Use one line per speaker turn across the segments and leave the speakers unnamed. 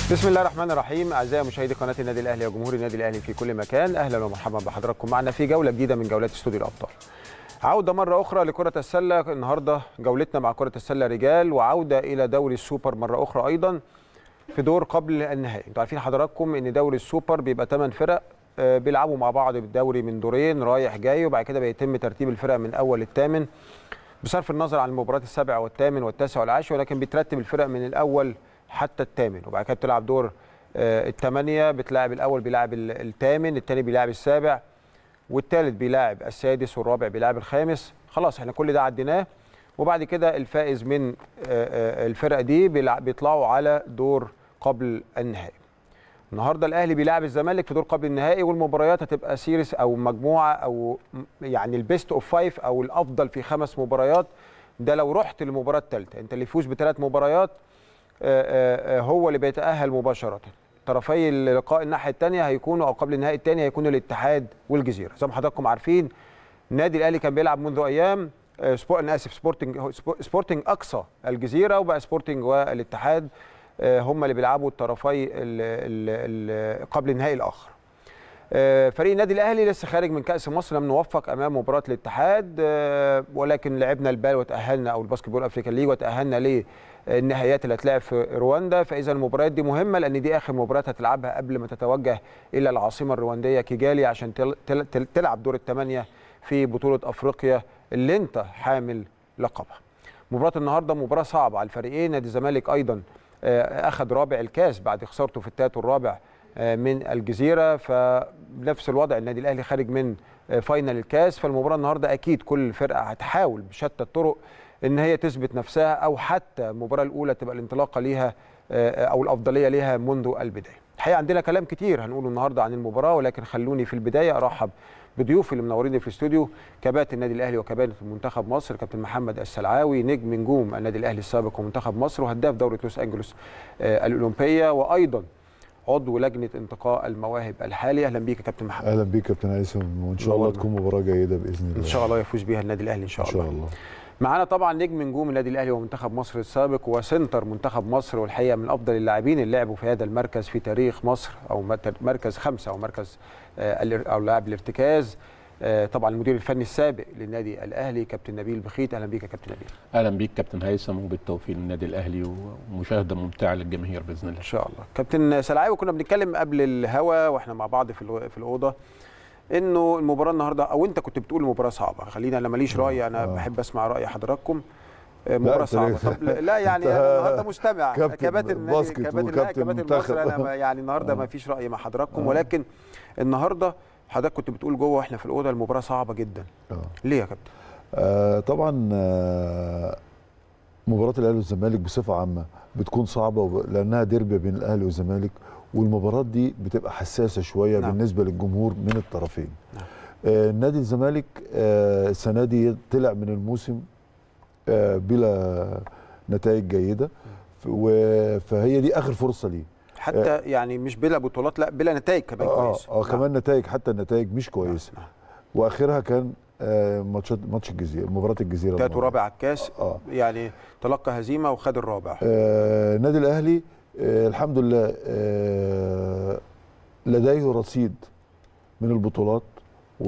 بسم الله الرحمن الرحيم اعزائي مشاهدي قناه النادي الاهلي وجمهور النادي الاهلي في كل مكان اهلا ومرحبا بحضراتكم معنا في جوله جديده من جولات استوديو الابطال عوده مره اخرى لكره السله النهارده جولتنا مع كره السله رجال وعوده الى دوري السوبر مره اخرى ايضا في دور قبل النهائي انتوا عارفين حضراتكم ان دوري السوبر بيبقى 8 فرق آه، بيلعبوا مع بعض بالدوري من دورين رايح جاي وبعد كده بيتم ترتيب الفرق من اول الثامن بصرف النظر عن المباريات السابع والثامن والتاسع والعاشر ولكن بيترتب الفرق من الاول حتى الثامن وبعد كده بتلعب دور آه، الثمانيه بتلاعب الاول بيلاعب ال- الثامن الثاني بيلاعب السابع والثالث بيلاعب السادس والرابع بيلاعب الخامس خلاص احنا كل ده عديناه وبعد كده الفائز من آه، آه، الفرق دي بيلع- بيطلعوا على دور قبل النهائي النهارده الاهلي بيلاعب الزمالك في دور قبل النهائي والمباريات هتبقى سيريس او مجموعه او م- يعني البيست اوف فايف او الافضل في خمس مباريات ده لو رحت للمباراه الثالثه انت اللي يفوز بثلاث مباريات آه، آه، آه، هو اللي بيتاهل مباشره طرفي اللقاء الناحيه الثانيه هيكونوا او قبل النهائي الثاني هيكونوا الاتحاد والجزيره زي ما حضراتكم عارفين النادي الاهلي كان بيلعب منذ ايام آه، سبو... انا اسف سبورتنج هو سبو- سبورتنج اقصى الجزيره وبقى سبورتنج والاتحاد آه، هم اللي بيلعبوا الطرفي ال... ال... ال... قبل النهائي الاخر آه، فريق النادي الاهلي لسه خارج من كاس مصر لم نوفق امام مباراه الاتحاد آه، ولكن لعبنا البال وتاهلنا او الباسكت بول افريكان ليج وتاهلنا للنهائيات اللي هتلعب في رواندا فاذا المباريات دي مهمه لان دي اخر مباراه هتلعبها قبل ما تتوجه الى العاصمه الروانديه كيجالي عشان تل- تل- تل- تلعب دور الثمانيه في بطوله افريقيا اللي انت حامل لقبها. مباراه النهارده مباراه صعبه على الفريقين نادي الزمالك ايضا آه، اخذ رابع الكاس بعد خسارته في الثالث والرابع آه، من الجزيره فنفس الوضع النادي الاهلي خارج من آه، فاينل الكاس فالمباراه النهارده اكيد كل فرقه هتحاول بشتى الطرق ان هي تثبت نفسها او حتى المباراه الاولى تبقى الانطلاقه ليها آه، او الافضليه ليها منذ البدايه. الحقيقه عندنا كلام كتير هنقوله النهارده عن المباراه ولكن خلوني في البدايه ارحب بضيوفي اللي منوريني في الاستوديو كباتن النادي الاهلي وكباتن منتخب مصر كابتن محمد السلعاوي نجم نجوم النادي الاهلي السابق ومنتخب مصر وهداف دوره لوس انجلوس آه، الاولمبيه وايضا عضو لجنه انتقاء المواهب الحالي اهلا بيك يا كابتن محمد
اهلا بيك كابتن هيثم وان شاء الله
نورنا.
تكون مباراه جيده باذن الله
ان شاء الله يفوز بيها النادي الاهلي ان شاء
ان
الله
شاء الله
معانا طبعا نجم نجوم النادي الاهلي ومنتخب مصر السابق وسنتر منتخب مصر والحقيقه من افضل اللاعبين اللي لعبوا في هذا المركز في تاريخ مصر او مت- مركز خمسه او مركز آه، الار- او لاعب الارتكاز آه، طبعا المدير الفني السابق للنادي الاهلي كابتن نبيل بخيت اهلا بيك يا كابتن نبيل
اهلا بيك كابتن هيثم وبالتوفيق للنادي الاهلي ومشاهده ممتعه للجماهير باذن الله
ان شاء الله كابتن سلعاوي كنا بنتكلم قبل الهوا واحنا مع بعض في الو- في الاوضه انه المباراه النهارده او انت كنت بتقول المباراه صعبه خلينا انا ماليش راي انا
آه.
بحب اسمع راي حضراتكم آه، مباراه
أنت
صعبه
ليه؟
طب لا يعني
أنت
انا النهارده مستمع
كابتن
كباتن النادي-
باسكت
كباتن لا
وكابتن
كباتن
منتخب.
مصر انا ما- يعني النهارده
آه.
ما فيش راي مع حضراتكم
آه.
ولكن النهارده حضرتك كنت بتقول جوه واحنا في الاوضه المباراه صعبه جدا
آه.
ليه يا كابتن
آه طبعا آه مباراه الاهلي والزمالك بصفه عامه بتكون صعبه وب- لانها ديربي بين الاهلي والزمالك والمباراه دي بتبقى حساسه شويه
نعم.
نعم. بالنسبه للجمهور من الطرفين
نعم.
آه نادي الزمالك آه السنه دي طلع من الموسم آه بلا نتائج جيده ف- و- فهي دي اخر فرصه ليه
حتى يعني مش بلا بطولات لا بلا نتائج كمان
اه
كويسه
اه
نعم.
كمان نتائج حتى النتائج مش كويسه
نعم.
واخرها كان آه ماتشات ماتش الجزيره مباراه الجزيره
تالت
الماضية.
ورابع على الكاس
اه
يعني تلقى هزيمه وخد الرابع
آه، النادي الاهلي آه الحمد لله آه لديه رصيد من البطولات و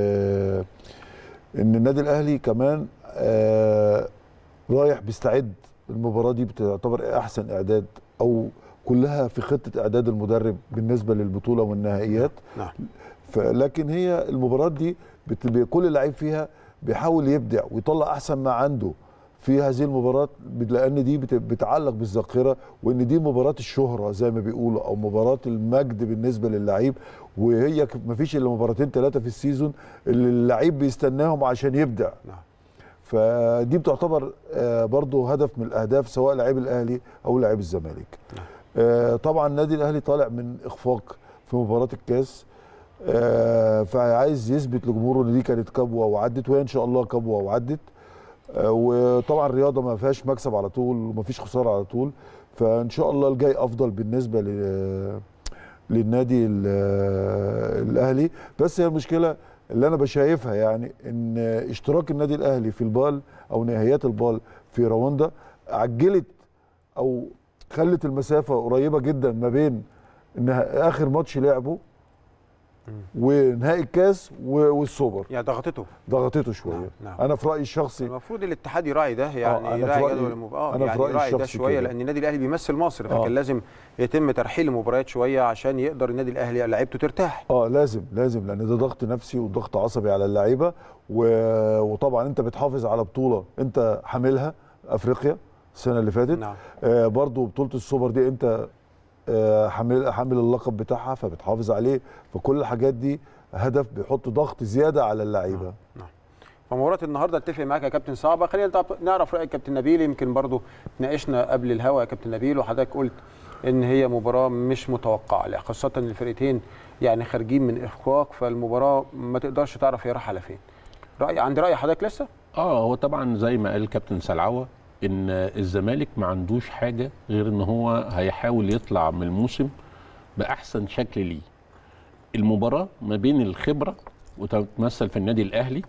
ان النادي الاهلي كمان آه رايح بيستعد المباراه دي بتعتبر احسن اعداد او كلها في خطه اعداد المدرب بالنسبه للبطوله والنهائيات
نعم
فلكن هي المباراه دي بت- ب- كل لعيب فيها بيحاول يبدع ويطلع احسن ما عنده في هذه المباراه بت- لان دي بت- بتعلق بالذاكره وان دي مباراه الشهره زي ما بيقولوا او مباراه المجد بالنسبه للعيب وهي ما فيش الا مباراتين ثلاثه في السيزون اللي اللعيب بيستناهم عشان يبدع
نعم
فدي بتعتبر آه، برضو هدف من الاهداف سواء لعيب الاهلي او لعيب الزمالك آه، طبعا النادي الاهلي طالع من اخفاق في مباراه الكاس آه، فعايز يثبت لجمهوره ان دي كانت كبوه وعدت وهي ان شاء الله كبوه وعدت آه، وطبعا الرياضه ما فيهاش مكسب على طول وما فيش خساره على طول فان شاء الله الجاي افضل بالنسبه ل- للنادي ال- الاهلي بس هي المشكله اللي انا بشايفها يعني ان اشتراك النادي الاهلي في البال او نهائيات البال في رواندا عجلت او خلت المسافه قريبه جدا ما بين انها اخر ماتش لعبه ونهائي الكاس و- والسوبر
يعني ضغطته
ضغطته شويه
نعم، نعم.
انا في رايي الشخصي
المفروض الاتحاد يراعي ده يعني
أنا في
يراعي
رأيي-
جدول المباراه
أنا في
يعني
رأيي
يراعي ده
الشخصي
شويه
كده.
لان النادي الاهلي بيمثل مصر فكان
آه.
لازم يتم ترحيل المباريات شويه عشان يقدر النادي الاهلي لعيبته ترتاح
اه لازم لازم لان ده ضغط نفسي وضغط عصبي على اللعيبه و... وطبعا انت بتحافظ على بطوله انت حاملها افريقيا السنه اللي فاتت
نعم
آه برضو بطوله السوبر دي انت آه حامل حامل اللقب بتاعها فبتحافظ عليه فكل الحاجات دي هدف بيحط ضغط زياده على اللعيبه
فمباراة النهارده اتفق معاك يا كابتن صعبه خلينا نتعب- نعرف راي كابتن نبيل يمكن برضو ناقشنا قبل الهوا يا كابتن نبيل وحضرتك قلت ان هي مباراه مش متوقعه لا، خاصه ان الفرقتين يعني خارجين من اخفاق فالمباراه ما تقدرش تعرف هي رايحه على فين راي عند راي حضرتك لسه
اه هو طبعا زي ما قال كابتن سلعوه ان الزمالك ما عندوش حاجه غير ان هو هيحاول يطلع من الموسم باحسن شكل ليه المباراه ما بين الخبره وتتمثل في النادي الاهلي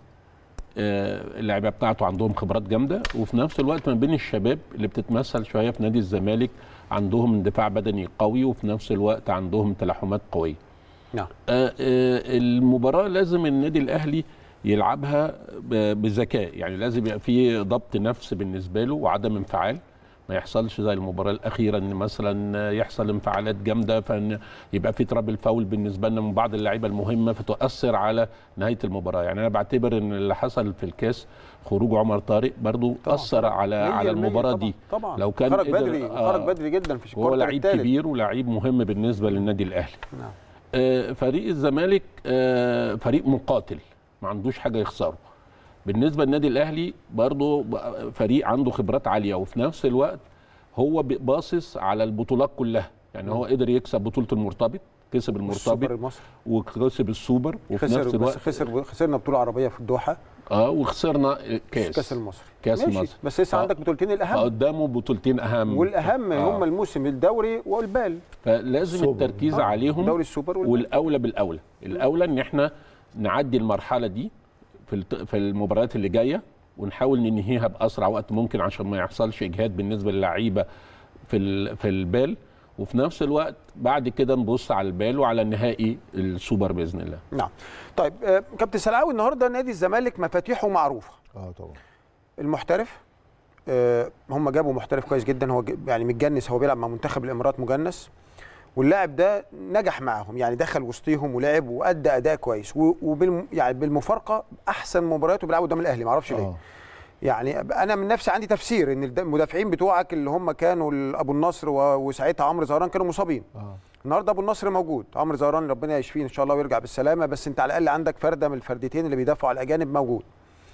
آه، اللعيبه بتاعته عندهم خبرات جامده وفي نفس الوقت ما بين الشباب اللي بتتمثل شويه في نادي الزمالك عندهم دفاع بدني قوي وفي نفس الوقت عندهم تلاحمات قويه
نعم
آه، آه، المباراة لازم النادي الأهلي يلعبها ب- بذكاء يعني لازم يبقى في ضبط نفس بالنسبة له وعدم انفعال ما يحصلش زي المباراة الأخيرة إن مثلا يحصل انفعالات جامدة فإن يبقى في ترابل فاول بالنسبة لنا من بعض اللعيبة المهمة فتؤثر على نهاية المباراة يعني أنا بعتبر إن اللي حصل في الكاس خروج عمر طارق برضو
طبعاً.
أثر على على
100%
المباراة
طبعاً.
دي
طبعا
لو كان
خرج
قدر-
بدري
آه.
خرج بدري جدا في
وهو
الكورتر
لعيب
الثالث.
كبير ولعيب مهم بالنسبة للنادي الأهلي
نعم
آه، فريق الزمالك آه، فريق مقاتل ما عندوش حاجه يخسره بالنسبه للنادي الاهلي برضه ب- فريق عنده خبرات عاليه وفي نفس الوقت هو بي- باصص على البطولات كلها يعني هو قدر يكسب بطوله المرتبط كسب
السوبر
المرتبط
المصري
وكسب السوبر وفي
خسر
نفس
بس
الوقت
خسر خسرنا بطوله عربيه في الدوحه
اه وخسرنا كاس
كاس المصري
كاس
ماشي.
مصر.
بس لسه
آه.
عندك بطولتين الاهم
فقدامه بطولتين اهم
والاهم
آه.
هم الموسم الدوري والبال
فلازم
السوبر.
التركيز
آه،
عليهم
دوري السوبر والبال
والاولى بالاولى الاولى ان احنا نعدي المرحله دي في الت- في المباريات اللي جايه ونحاول ننهيها باسرع وقت ممكن عشان ما يحصلش اجهاد بالنسبه للعيبه في ال- في البال وفي نفس الوقت بعد كده نبص على البال وعلى نهائي السوبر باذن الله
نعم طيب آه، كابتن سلعاوي النهارده نادي الزمالك مفاتيحه معروفه
اه طبعا
المحترف آه، هم جابوا محترف كويس جدا هو ج- يعني متجنس هو بيلعب مع منتخب الامارات مجنس واللاعب ده نجح معاهم يعني دخل وسطيهم ولعب وادى اداء كويس و- وبالم يعني بالمفارقه احسن مبارياته بيلعبوا قدام الاهلي ما اعرفش ليه
اه
يعني انا من نفسي عندي تفسير ان الد- المدافعين بتوعك اللي هم كانوا ال- ابو النصر و- وساعتها عمرو زهران كانوا مصابين
اه
النهارده ابو النصر موجود عمرو زهران ربنا يشفيه ان شاء الله ويرجع بالسلامه بس انت على الاقل عندك فرده من الفردتين اللي بيدافعوا على الاجانب موجود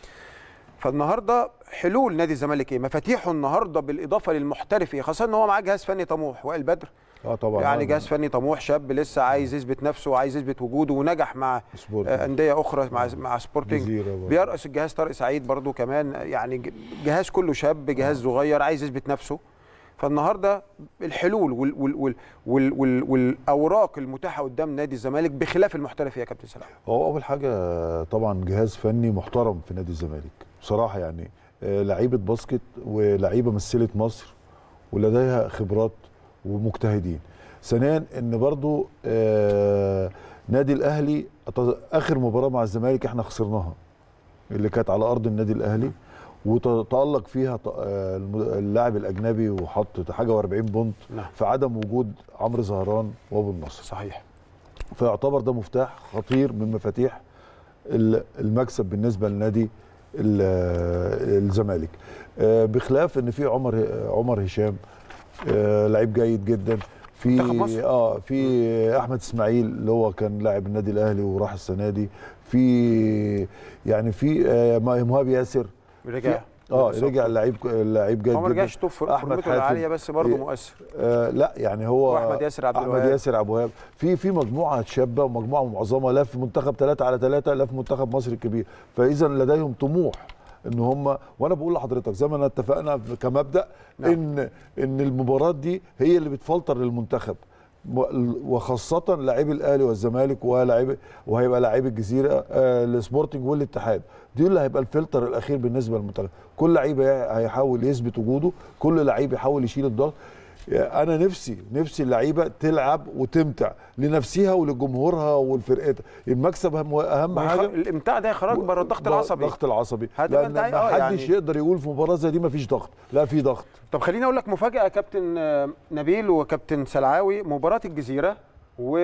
فالنهارده حلول نادي الزمالك ايه مفاتيحه النهارده بالاضافه للمحترف ايه خاصه ان هو معاه جهاز فني طموح وائل بدر
اه طبعا
يعني
آه،
جهاز فني طموح شاب لسه عايز يثبت نفسه وعايز يثبت وجوده ونجح مع
سبورتنج.
آه، انديه اخرى مع مع سبورتنج
جزيرة برضه.
بيرأس الجهاز طارق سعيد برضو كمان يعني ج- جهاز كله شاب جهاز صغير عايز يثبت نفسه فالنهارده الحلول وال وال وال وال وال والاوراق المتاحه قدام نادي الزمالك بخلاف المحترف يا كابتن سلام
هو اول حاجه طبعا جهاز فني محترم في نادي الزمالك بصراحه يعني آه، لعيبه باسكت ولعيبه مثلت مصر ولديها خبرات ومجتهدين ثانيا ان برضو آه، نادي الاهلي أت- اخر مباراه مع الزمالك احنا خسرناها اللي كانت على ارض النادي الاهلي وتألق فيها ط- آه، الم- اللاعب الاجنبي وحط حاجه و40 بونت
نعم.
في عدم وجود عمرو زهران وابو النصر
صحيح
فيعتبر ده مفتاح خطير من مفاتيح ال- المكسب بالنسبه لنادي ال- الزمالك آه، بخلاف ان في عمر عمر هشام آه، لعيب جيد جدا
منتخب
في
مصر.
اه في احمد اسماعيل اللي هو كان لاعب النادي الاهلي وراح السنه دي في يعني في آه، مهاب ياسر
رجع
اه رجع لعيب لعيب جيد
هو ما
جدا
رجعش توب في
أحمد
فورمته
حاتم.
العاليه بس برضه
إيه.
مؤثر
آه لا يعني هو
وأحمد ياسر عبد
احمد
الوهاب.
ياسر عبد الوهاب في في مجموعه شابه ومجموعه معظمه لا في منتخب 3 على 3 لا في منتخب مصر الكبير فاذا لديهم طموح ان هم وانا بقول لحضرتك زي ما اتفقنا كمبدا
نعم.
ان ان المباراه دي هي اللي بتفلتر للمنتخب م- وخاصة لاعبي الاهلي والزمالك ولاعبي وهيبقى لاعبي الجزيره آه السبورتنج والاتحاد دي اللي هيبقى الفلتر الاخير بالنسبه للمنتخب كل لعيب هي- هيحاول يثبت وجوده كل لعيب يحاول يشيل الضغط انا نفسي نفسي اللعيبه تلعب وتمتع لنفسها ولجمهورها ولفرقتها المكسب اهم, أهم حاجه
الامتاع ده يخرج بره الضغط العصبي
الضغط العصبي
هتبقى
لان
انت عايز-
ما
آه
حدش
يعني-
يقدر يقول في مباراه زي دي ما فيش ضغط لا في ضغط
طب خليني اقول لك مفاجاه يا كابتن آه، نبيل وكابتن سلعاوي مباراه الجزيره و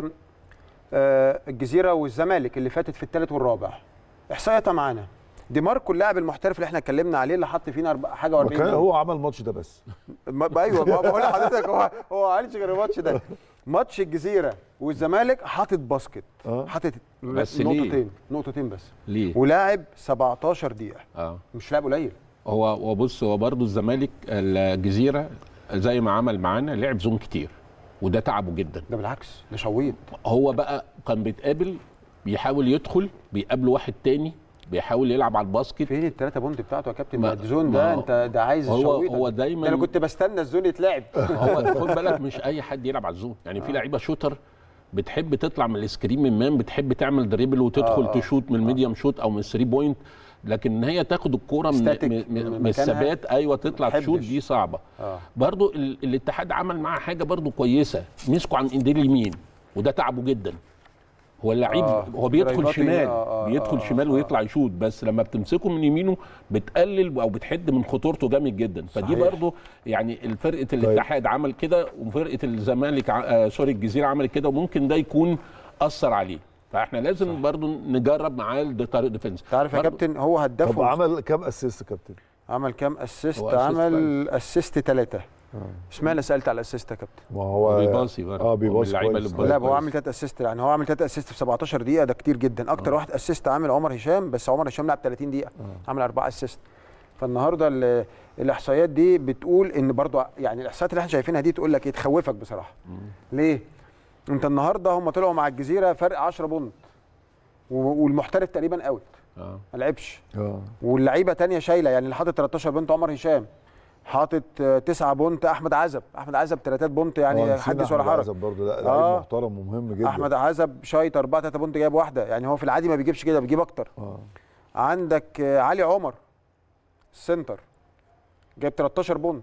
آه، الجزيره والزمالك اللي فاتت في الثالث والرابع احصائياتها معانا دي ماركو اللاعب المحترف اللي احنا اتكلمنا عليه اللي حط فينا أربع- حاجه و40
وكان هو عمل الماتش ده بس
ما- ايوه ما بقول لحضرتك هو هو ما عملش غير الماتش ده ماتش الجزيره والزمالك حاطط باسكت
آه.
حاطط
بس ليه؟
نقطتين نقطتين بس
ليه؟
ولاعب 17 دقيقه
اه
مش لاعب قليل
هو هو بص هو برضه الزمالك الجزيره زي ما عمل معانا لعب زون كتير وده تعبه جدا
ده بالعكس ده شويط
هو بقى كان بيتقابل بيحاول يدخل بيقابله واحد تاني بيحاول يلعب على الباسكت
فين الثلاثه بونت بتاعته يا كابتن
ما-
ما الزون
ما
ده
هو-
انت ده عايز
هو-
شويطة.
هو دايماً-
ده انا كنت بستنى الزون يتلعب
هو خد بالك مش اي حد يلعب على الزون يعني في لعيبه شوتر بتحب تطلع من السكرين من مان بتحب تعمل دريبل وتدخل
آه، آه.
تشوت من الميديم شوت او من الثري بوينت لكن ان هي تاخد الكوره من,
ستاتيك
من,
من
من, من
مكانها.
الثبات ايوه تطلع
ما
تشوت
تحبش.
دي صعبه
اه
برضو ال- الاتحاد عمل معاه حاجه برضو كويسه مسكوا عن ايديه اليمين وده تعبه جدا هو اللعيب
آه،
هو بيدخل
درايفات
شمال
آه، آه،
بيدخل
آه،
شمال
آه.
ويطلع يشوط بس لما بتمسكه من يمينه بتقلل او بتحد من خطورته جامد جدا فدي
صحيح.
برضو يعني فرقه الاتحاد عمل كده وفرقه الزمالك ع- آه سوري الجزيره عملت كده وممكن ده يكون اثر عليه فاحنا لازم برضو نجرب معاه الطريق ديفنس
انت عارف يا
برضو-
كابتن هو
طب
هدفهم
عمل كام اسيست يا كابتن
عمل كام اسيست
هو assist
عمل اسيست ثلاثه اشمعنى سالت على الاسيست يا كابتن
ما هو
بيباصي برضه.
اه بيباصي
اللعيبة
كويس.
اللي بتباصي.
لا هو
كويس.
عامل ثلاث اسيست يعني هو عامل ثلاث اسيست في 17 دقيقه ده كتير جدا اكتر واحد اسيست عامل عمر هشام بس عمر هشام لعب 30 دقيقه عامل اربعه اسيست فالنهارده ال- الاحصائيات دي بتقول ان برضو يعني الاحصائيات اللي احنا شايفينها دي تقول لك ايه تخوفك بصراحه ليه انت النهارده هم طلعوا مع الجزيره فرق 10 بونت و- والمحترف تقريبا اوت
اه
ما لعبش
اه
واللعيبه تانية شايله يعني اللي حاطط 13 بونت عمر هشام حاطط 9 بونت احمد عزب احمد عزب 3 بونت
آه،
يعني
نسينا
حدث ولا
أحمد
حرج
عزب برضه لا لعيب
آه.
محترم ومهم جدا
احمد عزب شايط 4 3 بونت جايب واحده يعني هو في العادي ما بيجيبش كده بيجيب اكتر
اه
عندك آه، علي عمر السنتر جايب 13 بونت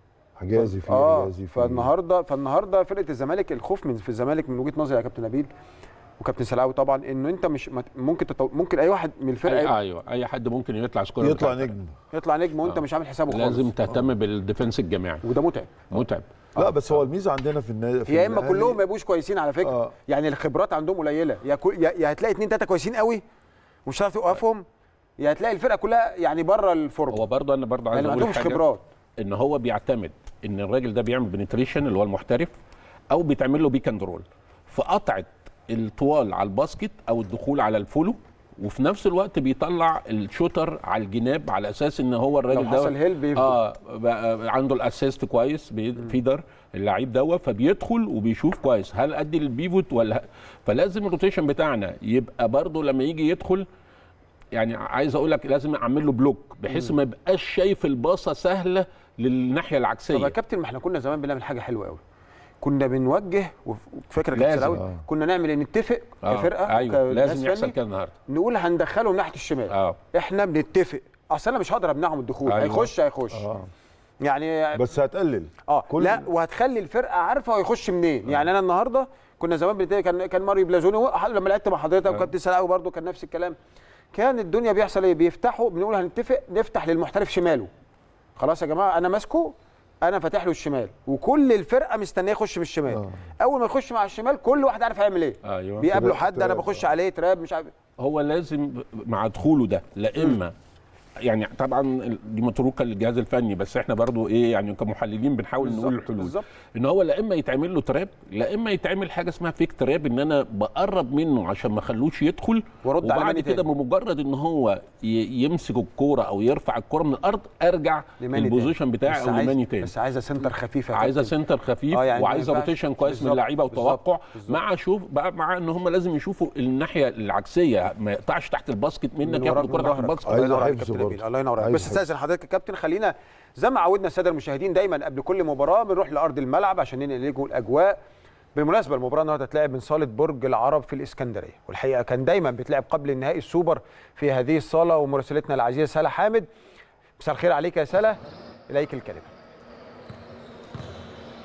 حجازي فيه
اه
حجازي فيه
فالنهارده فالنهارده فرقه الزمالك الخوف من في الزمالك من وجهه نظري يا كابتن نبيل وكابتن سلاوي طبعا انه انت مش ما- ممكن تطو... ممكن اي واحد من الفرقه
أي
يبقى
ايوه اي حد ممكن يطلع سكور
يطلع
بتاع
نجم
يطلع نجم وانت
آه.
مش عامل حسابه خالص
لازم تهتم بالديفنس الجماعي
وده متعب
متعب
لا بس هو الميزه عندنا في النادي في
يا اما
الأهلي-
كلهم ما يبقوش كويسين على فكره
آه.
يعني الخبرات عندهم قليله يا, كل... يا... يا هتلاقي اتنين تلاته كويسين قوي ومش هتعرف توقفهم يا هتلاقي الفرقه كلها يعني بره الفورم
هو برضه انا برضه عايز
يعني ما
اقول
عندهمش
حاجه
خبرات
ان هو بيعتمد ان الراجل ده بيعمل بنتريشن اللي هو المحترف او بيتعمل له بيك اند رول في قطعه الطوال على الباسكت او الدخول على الفولو وفي نفس الوقت بيطلع الشوتر على الجناب على اساس ان هو الراجل
لو
ده
حصل هيل بيفضل.
اه بقى عنده الاسيست كويس بي- فيدر اللعيب دوت فبيدخل وبيشوف كويس هل ادي البيفوت ولا فلازم الروتيشن بتاعنا يبقى برضه لما يجي يدخل يعني عايز اقول لك لازم اعمل له بلوك بحيث ما يبقاش شايف الباصه سهله للناحيه
طب يا
العكسيه
كابتن ما احنا كنا زمان بنعمل حاجه حلوه قوي كنا بنوجه وفاكر يا
لازم.
كابتن سلاوي
آه.
كنا نعمل إن نتفق
آه،
كفرقه
ايوه
كناس
لازم يحصل
فني،
كده النهارده
نقول هندخله ناحيه الشمال
اه
احنا بنتفق اصل انا مش هقدر امنعهم الدخول
أيوة.
هيخش هيخش
اه
يعني
بس هتقلل
اه
كل-
لا وهتخلي الفرقه عارفه هو يخش منين يعني انا النهارده كنا زمان بنتفق كان كان ماريو بلازوني هو- لما لعبت مع حضرتك وكابتن سلاوي برده كان نفس الكلام كان الدنيا بيحصل ايه بيفتحوا بنقول هنتفق نفتح للمحترف شماله خلاص يا جماعه انا ماسكه انا فاتح له الشمال وكل الفرقه مستنيه يخش من الشمال
آه.
اول ما يخش مع الشمال كل واحد عارف هيعمل ايه
ايوه
بيقابله
تراب-
حد انا
تراب،
بخش
آه.
عليه تراب مش عارف
هو لازم مع دخوله ده لا اما يعني طبعا دي متروكه للجهاز الفني بس احنا برضو ايه يعني كمحللين بنحاول نقول
بالظبط،
الحلول
بالظبط.
ان هو لا اما يتعمل له تراب لا اما يتعمل حاجه اسمها فيك تراب ان انا بقرب منه عشان ما اخلوش يدخل
وأرد عليه
وبعد
ماني
كده
تاني.
بمجرد ان هو ي- يمسك الكوره او يرفع الكوره من الارض ارجع
لماني
البوزيشن
تاني.
بتاعي
بس
او
عايز-
لماني تاني
بس عايزه سنتر خفيف يا
عايزه
كابتن.
سنتر خفيف
آه، يعني ما
وعايزه
ينفعش.
روتيشن كويس من
بالظبط،
اللعيبه
بالظبط،
وتوقع
بالظبط.
مع شوف بقى مع ان هم لازم يشوفوا الناحيه العكسيه ما يقطعش تحت الباسكت منك
من
ياخد
وراك
الكوره
من
تحت
ظهرك
الباسكت
الله ينور
عايزة
عليك
حفظ
كابتن
برضه.
نبيل الله ينور عليك
عايزة
بس
حفظ.
استاذن حضرتك يا كابتن خلينا زي ما عودنا الساده المشاهدين دايما قبل كل مباراه بنروح لارض الملعب عشان ننقل لكم الاجواء بالمناسبه المباراه النهارده هتتلعب من صاله برج العرب في الاسكندريه والحقيقه كان دايما بتلعب قبل النهائي السوبر في هذه الصاله ومراسلتنا العزيزه سلا حامد مساء الخير عليك يا سلا اليك الكلمه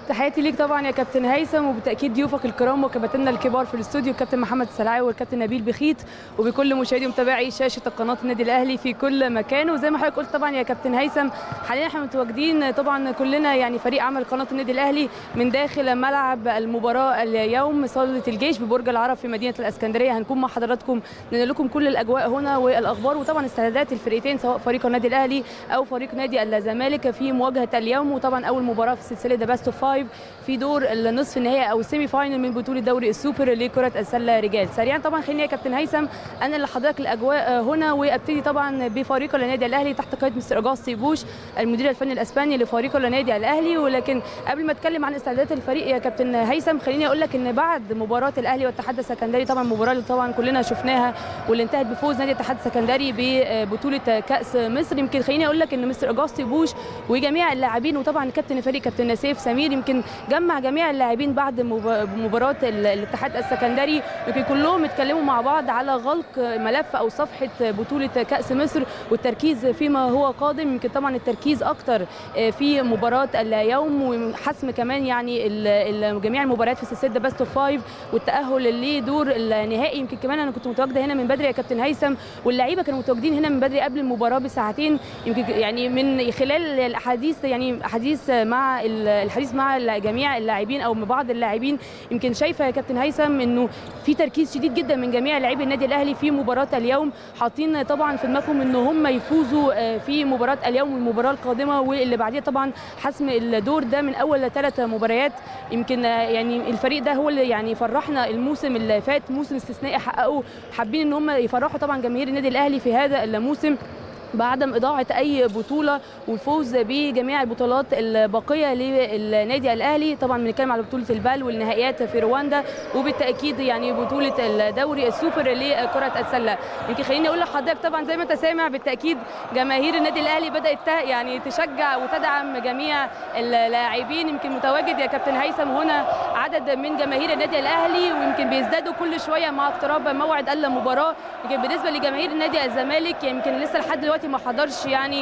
تحياتي ليك طبعا يا كابتن هيثم وبالتاكيد ضيوفك الكرام وكباتننا الكبار في الاستوديو الكابتن محمد السلعاوي والكابتن نبيل بخيت وبكل مشاهدي ومتابعي شاشه قناه النادي الاهلي في كل مكان وزي ما حضرتك قلت طبعا يا كابتن هيثم حاليا احنا متواجدين طبعا كلنا يعني فريق عمل قناه النادي الاهلي من داخل ملعب المباراه اليوم صاله الجيش ببرج العرب في مدينه الاسكندريه هنكون مع حضراتكم ننقل لكم كل الاجواء هنا والاخبار وطبعا استعدادات الفريقين سواء فريق النادي الاهلي او فريق نادي الزمالك في مواجهه اليوم وطبعا اول مباراه في سلسله ذا باست اوف فايف في دور النصف النهائي او السيمي فاينل من بطوله دوري السوبر لكره السله رجال سريعا طبعا خليني يا كابتن هيثم انا اللي حضرتك الاجواء هنا وابتدي طبعا بفريق النادي الاهلي تحت قياده مستر اجاستي بوش المدير الفني الاسباني لفريق النادي الاهلي ولكن قبل ما اتكلم عن استعدادات الفريق يا كابتن هيثم خليني اقول لك ان بعد مباراه الاهلي والاتحاد السكندري طبعا المباراه اللي طبعا كلنا شفناها واللي انتهت بفوز نادي الاتحاد السكندري ببطوله كاس مصر يمكن خليني اقول لك ان مستر اجاستي بوش وجميع اللاعبين وطبعا كابتن الفريق كابتن نسيف سمير يمكن جمع جميع اللاعبين بعد مباراه الاتحاد السكندري يمكن كلهم اتكلموا مع بعض على غلق ملف او صفحه بطوله كاس مصر والتركيز فيما هو قادم يمكن طبعا التركيز اكتر في مباراه اليوم وحسم كمان يعني جميع المباريات في سلسله باست اوف فايف والتاهل لدور النهائي يمكن كمان انا كنت متواجده هنا من بدري يا كابتن هيثم واللعيبه كانوا متواجدين هنا من بدري قبل المباراه بساعتين يمكن يعني من خلال الاحاديث يعني حديث مع الحديث مع جميع اللاعبين او بعض اللاعبين يمكن شايفه يا كابتن هيثم انه في تركيز شديد جدا من جميع لاعبي النادي الاهلي في مباراه اليوم حاطين طبعا في دماغهم ان هم يفوزوا في مباراه اليوم والمباراه القادمه واللي بعديها طبعا حسم الدور ده من اول ثلاث مباريات يمكن يعني الفريق ده هو اللي يعني فرحنا الموسم اللي فات موسم استثنائي حققوا حابين ان هم يفرحوا طبعا جماهير النادي الاهلي في هذا الموسم بعدم اضاعه اي بطوله والفوز بجميع البطولات الباقيه للنادي الاهلي طبعا بنتكلم على بطوله البال والنهائيات في رواندا وبالتاكيد يعني بطوله الدوري السوبر لكره السله يمكن خليني اقول لحضرتك طبعا زي ما انت سامع بالتاكيد جماهير النادي الاهلي بدات يعني تشجع وتدعم جميع اللاعبين يمكن متواجد يا كابتن هيثم هنا عدد من جماهير النادي الاهلي ويمكن بيزدادوا كل شويه مع اقتراب موعد المباراه يمكن بالنسبه لجماهير النادي الزمالك يمكن لسه لحد دلوقتي ما حضرش يعني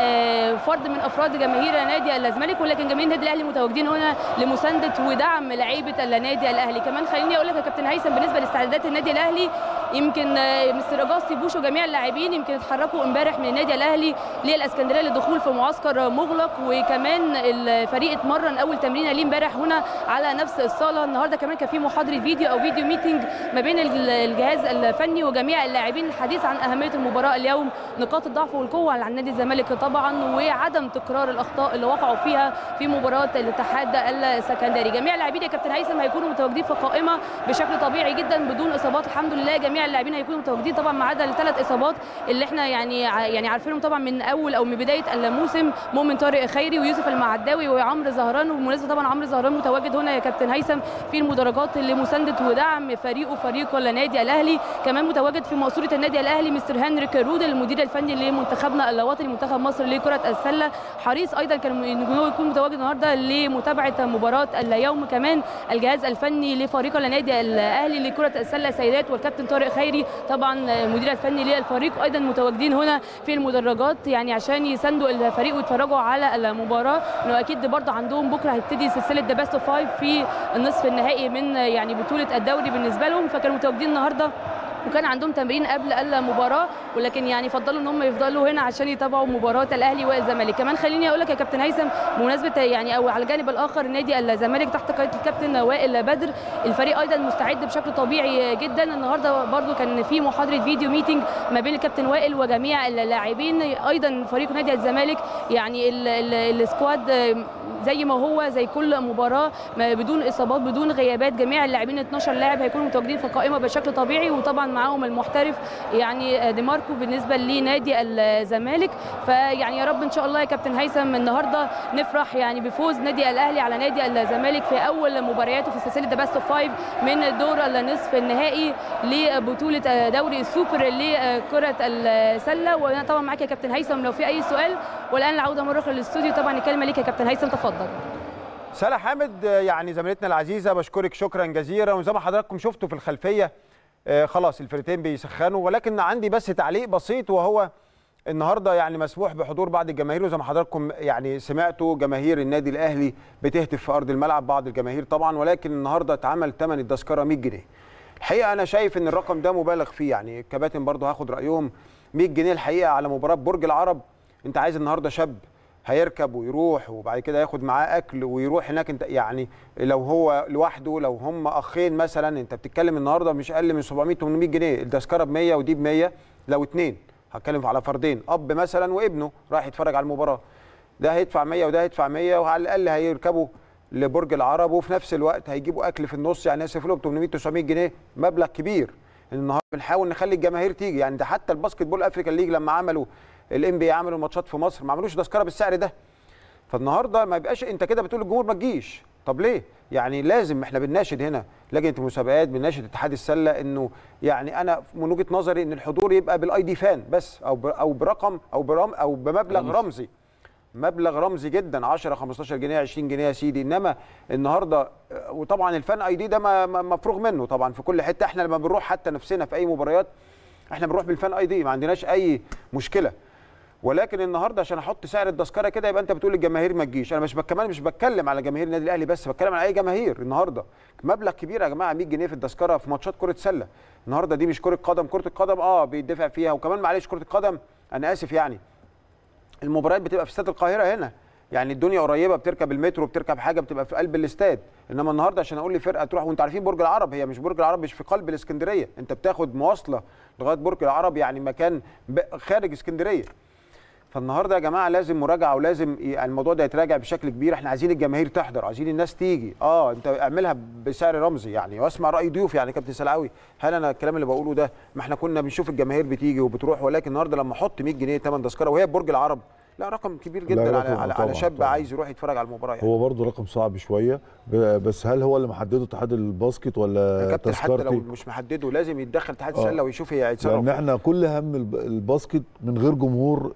فرد من افراد جماهير نادي الزمالك ولكن جماهير النادي الاهلي متواجدين هنا لمسانده ودعم لعيبه النادي الاهلي كمان خليني اقول لك يا كابتن هيثم بالنسبه لاستعدادات النادي الاهلي يمكن مستر اجاستي بوش وجميع اللاعبين يمكن اتحركوا امبارح من النادي الاهلي للاسكندريه للدخول في معسكر مغلق وكمان الفريق اتمرن اول تمرينه ليه امبارح هنا على نفس الصاله النهارده كمان كان في محاضره فيديو او فيديو ميتنج ما بين الجهاز الفني وجميع اللاعبين الحديث عن اهميه المباراه اليوم نقاط الضعف والقوه على النادي الزمالك طبعا وعدم تكرار الاخطاء اللي وقعوا فيها في مباراه الاتحاد السكندري جميع اللاعبين يا كابتن هيثم هيكونوا متواجدين في القائمه بشكل طبيعي جدا بدون اصابات الحمد لله جميع اللاعبين هيكونوا متواجدين طبعا ما عدا الثلاث اصابات اللي احنا يعني يعني عارفينهم طبعا من اول او من بدايه الموسم مؤمن طارق خيري ويوسف المعداوي وعمرو زهران وبالمناسبه طبعا عمرو زهران متواجد هنا يا كابتن هيثم في المدرجات لمسانده ودعم فريقه فريق النادي الاهلي كمان متواجد في مقصوره النادي الاهلي مستر هنريك رود المدير الفني لمنتخبنا الوطني منتخب مصر لكره السله حريص ايضا كان ان هو يكون متواجد النهارده لمتابعه مباراه اليوم كمان الجهاز الفني لفريق النادي الاهلي لكره السله سيدات والكابتن طارق خيري طبعا المدير الفني للفريق ايضا متواجدين هنا في المدرجات يعني عشان يساندوا الفريق ويتفرجوا على المباراه انه اكيد برضه عندهم بكره هيبتدي سلسله ذا بيست اوف فايف في النصف النهائي من يعني بطوله الدوري بالنسبه لهم فكانوا متواجدين النهارده وكان عندهم تمرين قبل المباراه ولكن يعني فضلوا ان هم يفضلوا هنا عشان يتابعوا مباراه الاهلي والزمالك كمان خليني اقول لك يا كابتن هيثم بمناسبه يعني او على الجانب الاخر نادي الزمالك تحت قياده الكابتن وائل بدر الفريق ايضا مستعد بشكل طبيعي جدا النهارده برده كان في محاضره فيديو ميتنج ما بين الكابتن وائل وجميع اللاعبين ايضا فريق نادي الزمالك يعني السكواد زي ما هو زي كل مباراه بدون اصابات بدون غيابات جميع اللاعبين 12 لاعب هيكونوا متواجدين في القائمه بشكل طبيعي وطبعا معاهم المحترف يعني دي ماركو بالنسبه لنادي الزمالك فيعني يا رب ان شاء الله يا كابتن هيثم النهارده نفرح يعني بفوز نادي الاهلي على نادي الزمالك في اول مبارياته في سلسله ذا بيست اوف فايف من دور النصف النهائي لبطوله دوري السوبر لكره السله وانا طبعا معاك يا كابتن هيثم لو في اي سؤال والان العوده مره اخرى للاستوديو طبعا الكلمه ليك يا كابتن هيثم تفضل
سلا حامد يعني زميلتنا العزيزه بشكرك شكرا جزيلا وزي ما حضراتكم شفتوا في الخلفيه آه خلاص الفريقين بيسخنوا ولكن عندي بس تعليق بسيط وهو النهارده يعني مسموح بحضور بعض الجماهير وزي ما حضراتكم يعني سمعتوا جماهير النادي الاهلي بتهتف في ارض الملعب بعض الجماهير طبعا ولكن النهارده اتعمل ثمن التذكره 100 جنيه الحقيقه انا شايف ان الرقم ده مبالغ فيه يعني الكباتن برضه هاخد رايهم 100 جنيه الحقيقه على مباراه برج العرب انت عايز النهارده شاب هيركب ويروح وبعد كده ياخد معاه اكل ويروح هناك انت يعني لو هو لوحده لو هم اخين مثلا انت بتتكلم النهارده مش اقل من 700 800 جنيه التذكره ب 100 ودي ب 100 لو اتنين هتكلم على فردين اب مثلا وابنه رايح يتفرج على المباراه ده هيدفع 100 وده هيدفع 100 وعلى الاقل هيركبوا لبرج العرب وفي نفس الوقت هيجيبوا اكل في النص يعني هيصرف لهم 800 900 جنيه مبلغ كبير النهارده بنحاول نخلي الجماهير تيجي يعني ده حتى الباسكت بول افريكان ليج لما عملوا الام بي عملوا ماتشات في مصر ما عملوش تذكره بالسعر ده فالنهارده ما يبقاش انت كده بتقول للجمهور ما تجيش طب ليه يعني لازم احنا بنناشد هنا لجنه المسابقات بنناشد اتحاد السله انه يعني انا من وجهه نظري ان الحضور يبقى بالاي دي فان بس او ب- او برقم او برم او بمبلغ
رمزي.
رمزي مبلغ رمزي جدا 10 15 جنيه 20 جنيه يا سيدي انما النهارده آه، وطبعا الفان اي دي ده ما- ما- مفروغ منه طبعا في كل حته احنا لما بنروح حتى نفسنا في اي مباريات احنا بنروح بالفان اي دي ما عندناش اي مشكله ولكن النهارده عشان احط سعر التذكره كده يبقى انت بتقول للجماهير ما تجيش انا مش بك- كمان مش بتكلم على جماهير النادي الاهلي بس بتكلم على اي جماهير النهارده مبلغ كبير يا جماعه 100 جنيه في التذكره في ماتشات كره سله النهارده دي مش كره قدم كره القدم اه بيدفع فيها وكمان معلش كره القدم انا اسف يعني المباريات بتبقى في استاد القاهره هنا يعني الدنيا قريبه بتركب المترو بتركب حاجه بتبقى في قلب الاستاد انما النهارده عشان اقول لفرقه تروح وانتوا عارفين برج العرب هي مش برج العرب مش في قلب الاسكندريه انت بتاخد مواصله لغايه برج العرب يعني مكان ب- خارج اسكندريه فالنهارده يا جماعه لازم مراجعه ولازم ي- الموضوع ده يتراجع بشكل كبير احنا عايزين الجماهير تحضر عايزين الناس تيجي اه انت اعملها بسعر رمزي يعني واسمع راي ضيوف يعني كابتن سلعوي هل انا الكلام اللي بقوله ده ما احنا كنا بنشوف الجماهير بتيجي وبتروح ولكن النهارده لما احط 100 جنيه ثمن تذكره وهي برج العرب لا رقم كبير جدا
لا،
على
رقم
على,
طبعاً،
على شاب
طبعاً.
عايز يروح يتفرج على المباراه يعني
هو برضه رقم صعب شويه ب- بس هل هو اللي محدده اتحاد الباسكت
يا
ولا
كابتن حتى لو
تذكرتي؟
مش محدده لازم يتدخل اتحاد
آه.
السله ويشوف هي هيتصرف
لان احنا كل هم الب- الباسكت من غير جمهور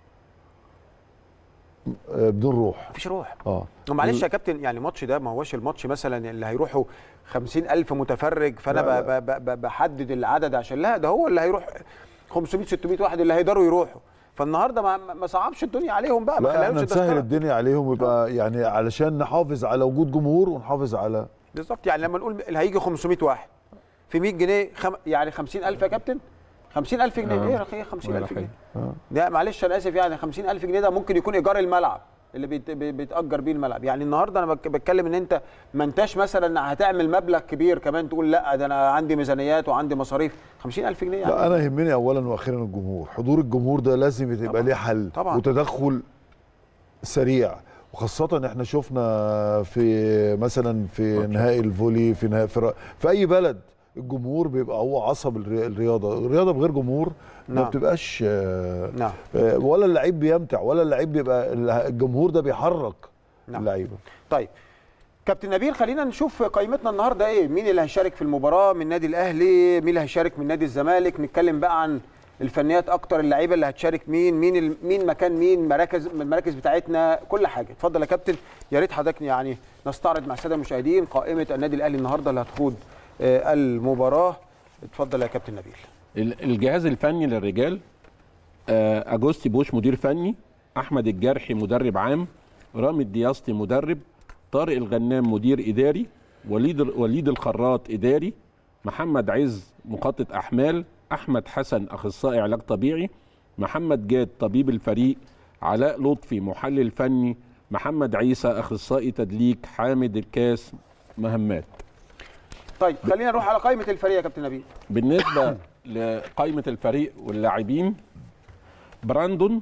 آه، بدون روح
مفيش روح
اه
معلش يا كابتن يعني الماتش ده ما هوش الماتش مثلا اللي هيروحوا 50000 متفرج فانا
لا،
ب- ب- ب- بحدد العدد عشان لا ده هو اللي هيروح 500 600 واحد اللي هيقدروا يروحوا فالنهارده ما ما صعبش الدنيا عليهم بقى ما
لا احنا
خليهمش
نسهل
تذكرة.
الدنيا عليهم ويبقى يعني علشان نحافظ على وجود جمهور ونحافظ على
بالظبط يعني لما نقول اللي هيجي 500 واحد في 100 جنيه خم... يعني 50000 يا كابتن 50000 جنيه
آه.
ايه يا رخيص 50000
ولا
جنيه
آه.
لا معلش انا اسف يعني 50000 جنيه ده ممكن يكون ايجار الملعب اللي بيت- بي- بيتاجر بيه الملعب يعني النهارده انا بك- بتكلم ان انت ما انتش مثلا هتعمل مبلغ كبير كمان تقول لا ده انا عندي ميزانيات وعندي مصاريف 50000 جنيه يعني
لا انا يهمني اولا واخيرا الجمهور حضور الجمهور ده لازم
طبعاً.
يبقى ليه حل
طبعاً.
وتدخل سريع وخاصة احنا شفنا في مثلا في نهائي الفولي في نهائي في, في اي بلد الجمهور بيبقى هو عصب الري- الرياضة الرياضة بغير جمهور ما
نعم.
بتبقاش آه،
نعم
آه، ولا اللعيب بيمتع ولا اللعيب بيبقى الجمهور ده بيحرك
نعم.
اللعيبة
طيب كابتن نبيل خلينا نشوف قائمتنا النهارده ايه مين اللي هيشارك في المباراه من النادي الاهلي مين اللي هيشارك من نادي الزمالك نتكلم بقى عن الفنيات اكتر اللعيبه اللي هتشارك مين مين ال... مين مكان مين مراكز من المراكز بتاعتنا كل حاجه اتفضل يا كابتن يا ريت حضرتك يعني نستعرض مع الساده المشاهدين قائمه النادي الاهلي النهارده اللي هتخوض آه، المباراه اتفضل يا كابتن نبيل
ال- الجهاز الفني للرجال آه، اجوستي بوش مدير فني احمد الجرحي مدرب عام رامي الدياسطي مدرب طارق الغنام مدير اداري وليد وليد الخراط اداري محمد عز مخطط احمال احمد حسن اخصائي علاج طبيعي محمد جاد طبيب الفريق علاء لطفي محلل فني محمد عيسى اخصائي تدليك حامد الكاس مهمات
طيب خلينا نروح على قائمه الفريق يا كابتن نبيل
بالنسبه لقائمه الفريق واللاعبين براندون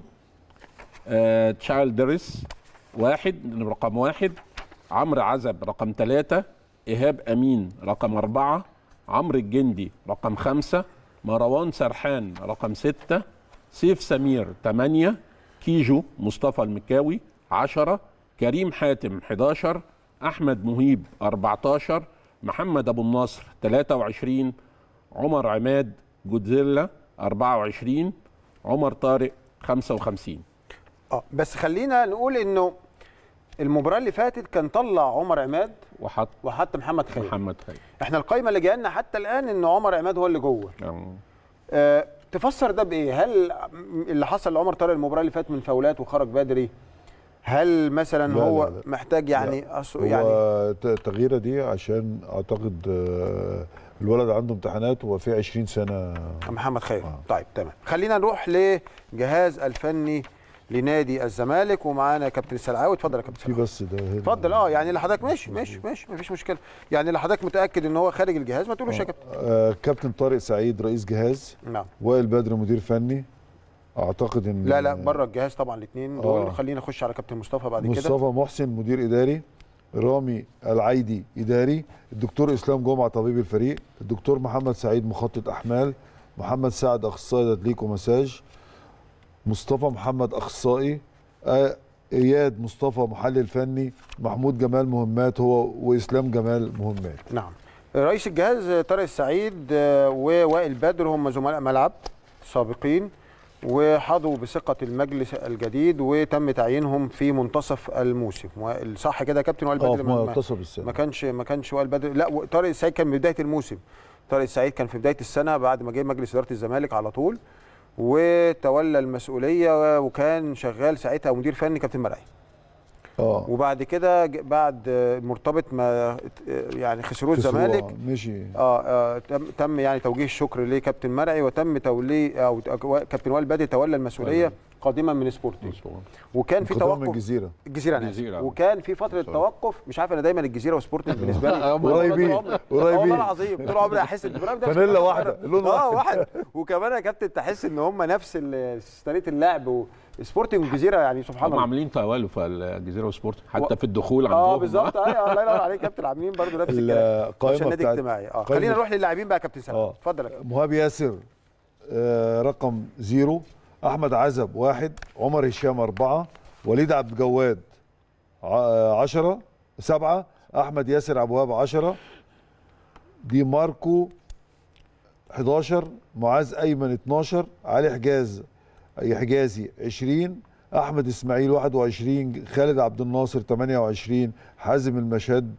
آه تشايلدرس واحد رقم واحد عمرو عزب رقم ثلاثة إيهاب أمين رقم أربعة عمرو الجندي رقم خمسة مروان سرحان رقم ستة سيف سمير ثمانية كيجو مصطفى المكاوي عشرة كريم حاتم 11 أحمد مهيب 14 محمد أبو النصر 23 عمر عماد جودزيلا 24 عمر طارق 55
اه بس خلينا نقول انه المباراه اللي فاتت كان طلع عمر عماد
وحط
وحتى محمد خالد
محمد خير
احنا القائمه اللي جايه لنا حتى الان ان عمر عماد هو اللي جوه
يعني
آه تفسر ده بايه هل اللي حصل لعمر طارق المباراه اللي فاتت من فاولات وخرج بدري هل مثلا
لا،
هو
لا، لا.
محتاج يعني أص-
هو
يعني
ت- التغييره دي عشان اعتقد آه، الولد عنده امتحانات وفي 20 سنه
محمد خير
آه.
طيب تمام خلينا نروح لجهاز الفني لنادي الزمالك ومعانا كابتن السلعاوي اتفضل يا كابتن
في
السلعاوي
بس ده هنا.
اتفضل اه يعني لحضرتك ماشي ماشي ماشي مفيش مشكله يعني لحضرتك متاكد ان هو خارج الجهاز ما تقولوش يا كابتن
آه، كابتن طارق سعيد رئيس جهاز
نعم
وائل بدر مدير فني اعتقد ان
لا لا بره الجهاز طبعا الاثنين دول
آه.
خلينا نخش على كابتن مصطفى بعد كده
مصطفى محسن مدير اداري رامي العيدي اداري الدكتور اسلام جمعه طبيب الفريق الدكتور محمد سعيد مخطط احمال محمد سعد اخصائي تدليك ومساج مصطفى محمد اخصائي آه، اياد مصطفى محلل فني محمود جمال مهمات هو واسلام جمال مهمات
نعم رئيس الجهاز طارق السعيد آه، ووائل بدر هم زملاء ملعب سابقين وحظوا بثقة المجلس الجديد وتم تعيينهم في منتصف الموسم صح كده يا كابتن وائل
اه
بدر
في
ما- ما-
منتصف السنه
ما كانش ما كانش وائل بدر لا و- طارق السعيد كان بدايه الموسم طارق السعيد كان في بدايه السنه بعد ما جه مجلس اداره الزمالك على طول وتولى المسؤوليه وكان شغال ساعتها مدير فني كابتن مرعي
اه
وبعد كده ج- بعد آه، مرتبط ما آه، يعني خسروه
خسروها،
الزمالك
مشي
اه آه، تم تم يعني توجيه الشكر لكابتن مرعي وتم توليه او كابتن وائل بدر تولى المسؤوليه قادما من سبورتنج وكان في
انقطاع من
توقف
الجزيره
الجزيره انا
الجزيرة.
آسف. وكان في فتره
صحيح.
توقف مش عارف انا دايما الجزيره وسبورتنج بالنسبه لي
هم
قريبين،
طول عمري-
قريبين.
آه والله العظيم طول عمري احس ان البرنامج ده
فانيلا واحدة، لون
اه
واحد.
واحد وكمان يا كابتن تحس ان هم نفس ال- طريقه اللعب وسبورتنج والجزيره يعني سبحان
هم
الله
عاملين توالف في الجزيره وسبورت حتى
و-
في الدخول عندهم
اه بالظبط ايوه الله ينور عليك يا كابتن عاملين برضه نفس الكلام عشان
القائمه
نادي
بتاعت
اجتماعي اه
قائمة-
خلينا نروح للاعبين بقى يا كابتن سلام
آه.
اتفضل يا كابتن
مهاب ياسر آه، رقم زيرو احمد عزب واحد عمر هشام اربعه وليد عبد الجواد ع- عشرة سبعة احمد ياسر عبد الوهاب عشرة دي ماركو 11 معاذ ايمن 12 علي حجاز أي حجازي 20 احمد اسماعيل 21 خالد عبد الناصر 28 حازم المشد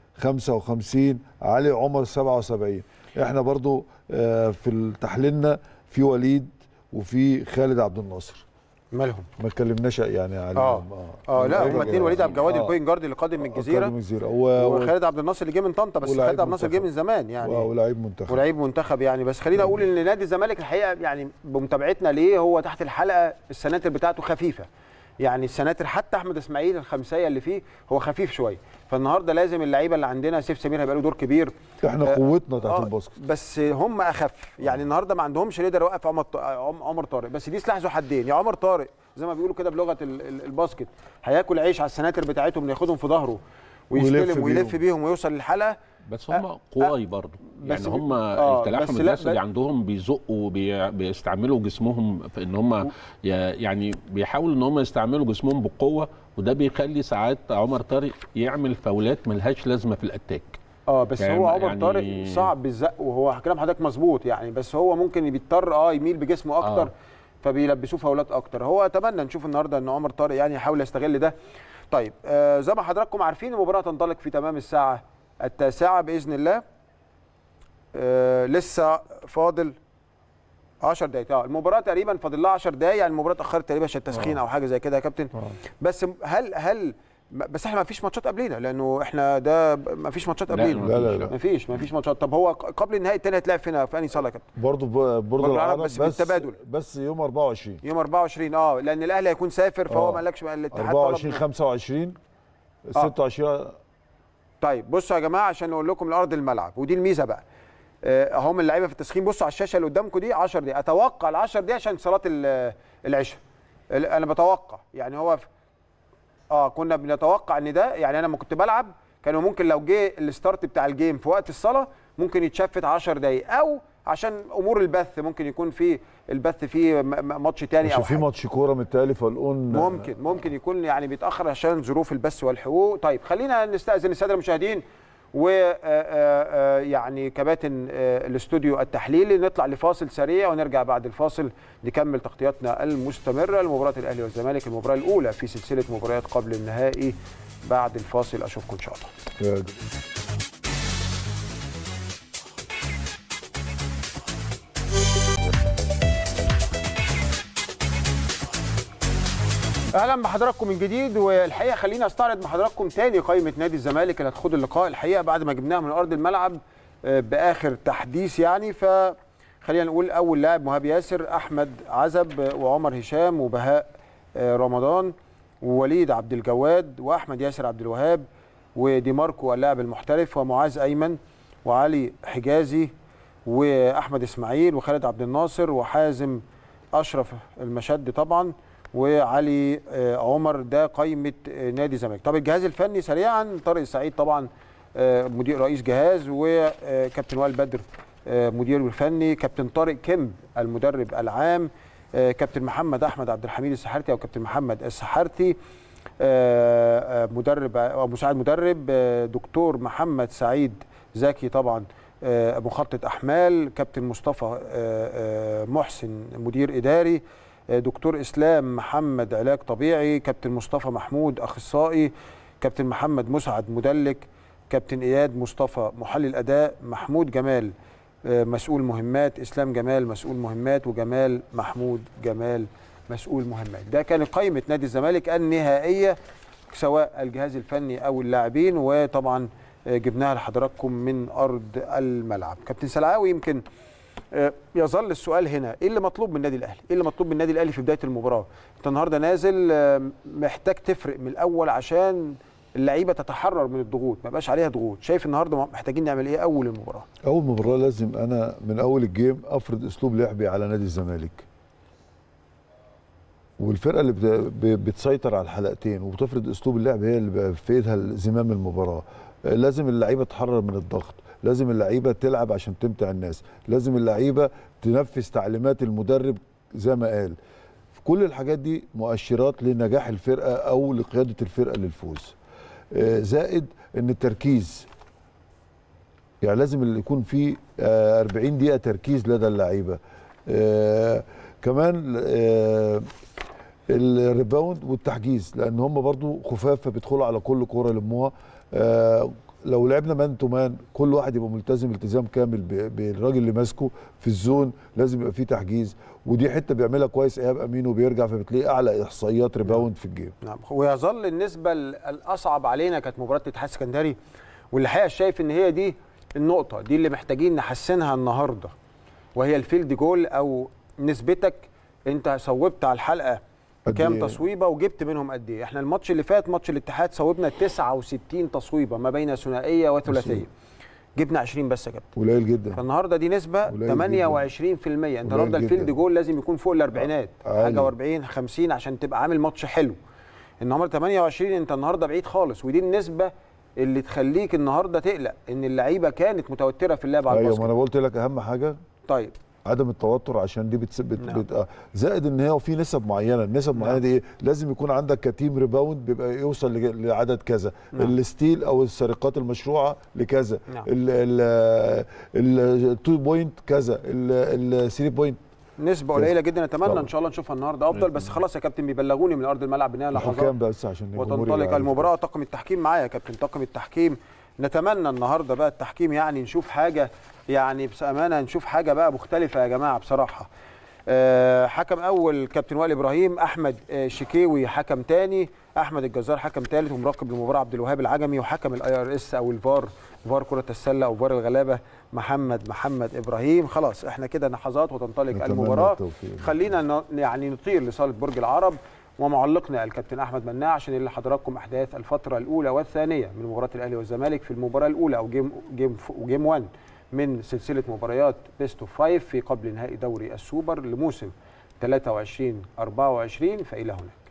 55 علي عمر 77 احنا برضو آه، في تحليلنا في وليد وفي خالد عبد الناصر
مالهم
ما اتكلمناش يعني عليهم
اه اه لا هم اثنين وليد عبد الجواد
آه.
البوينت جارد اللي قادم من الجزيره
قادم من الجزيره و- و-
وخالد عبد الناصر اللي جه من طنطا بس
ولاعيب
خالد عبد الناصر جه
منتخب.
من زمان يعني
ولاعيب منتخب
ولعيب منتخب يعني بس خلينا اقول ان نادي الزمالك الحقيقه يعني بمتابعتنا ليه هو تحت الحلقه السناتر بتاعته خفيفه يعني السناتر حتى احمد اسماعيل الخمسيه اللي فيه هو خفيف شويه فالنهارده لازم اللعيبه اللي عندنا سيف سمير هيبقى له دور كبير
احنا
آه،
قوتنا تحت
آه،
الباسكت
بس هم اخف يعني النهارده ما عندهمش اللي يقدر يوقف عمر ط- عم- عمر طارق بس دي سلاح ذو حدين يا عمر طارق زي ما بيقولوا كده بلغه ال- ال- الباسكت هياكل عيش على السناتر بتاعتهم ياخدهم في ظهره
ويلف
ويستلم ويلف
بيهم.
بيهم ويوصل للحلقه
بس هم قواي برضه
بس
يعني
بي-
هم
آه،
التلاحم
بس لا،
الناس اللي
ب-
عندهم بيزقوا وبي- بيستعملوا جسمهم في ان هم ي- يعني بيحاولوا ان هم يستعملوا جسمهم بقوه وده بيخلي ساعات عمر طارق يعمل فاولات ملهاش لازمه في الاتاك
اه بس
يعني-
هو عمر
يعني-
طارق صعب بالزق وهو كلام حضرتك مظبوط يعني بس هو ممكن بيضطر اه يميل بجسمه اكتر
آه.
فبيلبسوه فاولات اكتر هو اتمنى نشوف النهارده ان عمر طارق يعني يحاول يستغل ده طيب آه زي ما حضراتكم عارفين المباراه تنطلق في تمام الساعه التاسعه باذن الله آه لسه فاضل 10 دقايق اه المباراه تقريبا فاضل لها 10 دقايق يعني المباراه اتاخرت تقريبا عشان التسخين او حاجه زي كده يا كابتن بس هل هل بس احنا ما فيش ماتشات قبلينا لانه احنا ده ما فيش ماتشات
لا،
قبلينا
لا، لا، لا.
ما فيش ما فيش ماتشات طب هو قبل النهائي الثاني هيتلعب فين في انهي صاله يا كابتن
برضه ب- برج
برج العرب
العرب
بس بالتبادل.
بس يوم 24
يوم 24 اه لان الاهلي هيكون سافر فهو
آه.
ما قالكش بقى الاتحاد
24
طلب
25
آه.
26
طيب بصوا يا جماعه عشان نقول لكم الارض الملعب ودي الميزه بقى آه، هم اللعيبه في التسخين بصوا على الشاشه اللي قدامكم دي 10 دقايق اتوقع ال 10 دقايق عشان صلاه ال- العشاء ال- انا بتوقع يعني هو في اه كنا بنتوقع ان ده يعني انا لما كنت بلعب كانوا ممكن لو جه الستارت بتاع الجيم في وقت الصلاه ممكن يتشفت 10 دقايق او عشان امور البث ممكن يكون في البث فيه م- م- ماتش تاني او
عشان في
حاجة.
ماتش كوره متهيألي فالقون
ممكن ممكن يكون يعني بيتاخر عشان ظروف البث والحقوق طيب خلينا نستاذن الساده المشاهدين و آه، آه، آه، يعني كباتن آه، الاستوديو التحليلي نطلع لفاصل سريع ونرجع بعد الفاصل نكمل تغطياتنا المستمره لمباراه الاهلي والزمالك المباراه الاولى في سلسله مباريات قبل النهائي بعد الفاصل اشوفكم ان شاء الله اهلا بحضراتكم من جديد والحقيقه خليني استعرض مع حضراتكم تاني قائمه نادي الزمالك اللي هتخوض اللقاء الحقيقه بعد ما جبناها من ارض الملعب آه، باخر تحديث يعني فخلينا نقول اول لاعب مهاب ياسر احمد عزب آه، وعمر هشام وبهاء آه، رمضان ووليد عبد الجواد واحمد ياسر عبد الوهاب ودي ماركو اللاعب المحترف ومعاذ ايمن وعلي حجازي واحمد اسماعيل وخالد عبد الناصر وحازم اشرف المشد طبعا وعلي آه، عمر ده قائمه آه، نادي الزمالك طب الجهاز الفني سريعا طارق السعيد طبعا آه، مدير رئيس جهاز وكابتن وائل بدر آه، مدير الفني كابتن طارق كيم المدرب العام آه، كابتن محمد احمد عبد الحميد السحارتي او كابتن محمد السحارتي آه، آه، مدرب او مساعد مدرب آه، دكتور محمد سعيد زكي طبعا آه، مخطط احمال كابتن مصطفى آه، آه، محسن مدير اداري آه، دكتور اسلام محمد علاج طبيعي كابتن مصطفى محمود اخصائي كابتن محمد مسعد مدلك كابتن اياد مصطفى محلل اداء محمود جمال آه، مسؤول مهمات اسلام جمال مسؤول مهمات وجمال محمود جمال مسؤول مهمات ده كانت قائمه نادي الزمالك النهائيه سواء الجهاز الفني او اللاعبين وطبعا آه، جبناها لحضراتكم من ارض الملعب كابتن سلعاوي يمكن آه، يظل السؤال هنا ايه اللي مطلوب من النادي الاهلي ايه اللي مطلوب من النادي الاهلي في بدايه المباراه انت النهارده نازل آه، محتاج تفرق من الاول عشان اللعيبه تتحرر من الضغوط ما يبقاش عليها ضغوط شايف النهارده محتاجين نعمل ايه اول المباراه
اول مباراه لازم انا من اول الجيم افرض اسلوب لعبي على نادي الزمالك والفرقه اللي بت- ب- بتسيطر على الحلقتين وبتفرض اسلوب اللعب هي اللي بقى في ايدها زمام المباراه آه، لازم اللعيبه تحرر من الضغط لازم اللعيبه تلعب عشان تمتع الناس لازم اللعيبه تنفذ تعليمات المدرب زي ما قال كل الحاجات دي مؤشرات لنجاح الفرقه او لقياده الفرقه للفوز آه، زائد ان التركيز يعني لازم اللي يكون في آه، 40 دقيقه تركيز لدى اللعيبه آه، كمان آه، الريباوند والتحجيز لان هم برضو خفاف فبيدخلوا على كل كوره يلموها آه، لو لعبنا مان تو مان كل واحد يبقى ملتزم التزام كامل ب- بالراجل اللي ماسكه في الزون لازم يبقى فيه تحجيز ودي حته بيعملها كويس ايهاب امين وبيرجع فبتلاقيه اعلى احصائيات ريباوند في الجيم
نعم ويظل النسبه ال- الاصعب علينا كانت مباراه الاتحاد السكندري والحقيقه شايف ان هي دي النقطه دي اللي محتاجين نحسنها النهارده وهي الفيلد جول او نسبتك انت صوبت على الحلقه
قد
كام
إيه؟
تصويبه وجبت منهم قد ايه احنا الماتش اللي فات ماتش الاتحاد صوبنا 69 تصويبه ما بين ثنائيه وثلاثيه جبنا 20 بس يا كابتن
قليل جدا
فالنهارده دي نسبه
قليل
28% انت النهارده
قليل
الفيلد
جدا.
جول لازم يكون فوق الاربعينات
عالي.
حاجه و40 50 عشان تبقى عامل ماتش حلو النهارده 28 انت النهارده بعيد خالص ودي النسبه اللي تخليك النهارده تقلق ان اللعيبه كانت متوتره في اللعب على
ايوه ما
الباسكت
انا قلت لك اهم حاجه
طيب
عدم التوتر عشان دي بتثبت
نعم.
بت... آه، زائد ان هي في نسب معينه النسب معينه دي ايه لازم يكون عندك كتيم ريباوند بيبقى يوصل لج- لعدد كذا
نعم.
الستيل او السرقات المشروعه لكذا
نعم.
التو بوينت كذا الثري بوينت
نسبه قليله جدا اتمنى
طبعا.
ان شاء الله نشوفها النهارده افضل بس خلاص يا كابتن بيبلغوني من ارض الملعب انها لحظات
الحكام بس عشان الجمهور
وتنطلق
يعرف.
المباراه طاقم التحكيم معايا يا كابتن طاقم التحكيم نتمنى النهارده بقى التحكيم يعني نشوف حاجه يعني بامانه نشوف حاجه بقى مختلفه يا جماعه بصراحه آه، حكم اول كابتن وائل ابراهيم احمد آه، شكيوي حكم تاني احمد الجزار حكم ثالث ومراقب المباراه عبد الوهاب العجمي وحكم الاي ار اس او الفار فار كره السله او فار الغلابه محمد محمد ابراهيم خلاص احنا كده لحظات وتنطلق
نتمنى
المباراه
التوفيق.
خلينا ن- يعني نطير لصاله برج العرب ومعلقنا الكابتن احمد مناع عشان ينقل لحضراتكم احداث الفتره الاولى والثانيه من مباراه الاهلي والزمالك في المباراه الاولى او جيم جيم ف- وجيم 1 من سلسله مباريات بيست اوف 5 في قبل نهائي دوري السوبر لموسم 23 24 فالى هنا